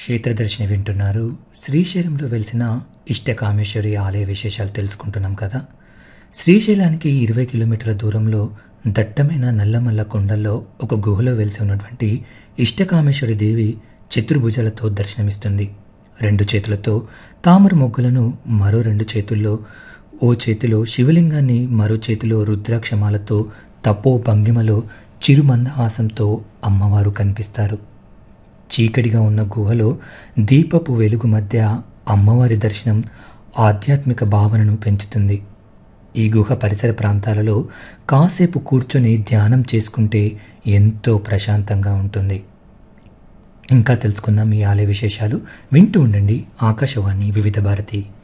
క్షేత్రదర్శిని వింటున్నారు శ్రీశైలంలో వెలిసిన ఇష్టకామేశ్వరి ఆలయ విశేషాలు తెలుసుకుంటున్నాం కదా శ్రీశైలానికి ఇరవై కిలోమీటర్ల దూరంలో దట్టమైన నల్లమల్ల కొండల్లో ఒక గుహలో వెలిసి ఉన్నటువంటి ఇష్టకామేశ్వరి దేవి చతుర్భుజాలతో దర్శనమిస్తుంది రెండు చేతులతో తామర మొగ్గులను మరో రెండు చేతుల్లో ఓ చేతిలో శివలింగాన్ని మరో చేతిలో రుద్రాక్షమాలతో తపో భంగిమలో చిరుమందహాసంతో అమ్మవారు కనిపిస్తారు చీకటిగా ఉన్న గుహలో దీపపు వెలుగు మధ్య అమ్మవారి దర్శనం ఆధ్యాత్మిక భావనను పెంచుతుంది ఈ గుహ పరిసర ప్రాంతాలలో కాసేపు కూర్చొని ధ్యానం చేసుకుంటే ఎంతో ప్రశాంతంగా ఉంటుంది ఇంకా తెలుసుకుందాం ఈ ఆలయ విశేషాలు వింటూ ఉండండి ఆకాశవాణి వివిధ భారతి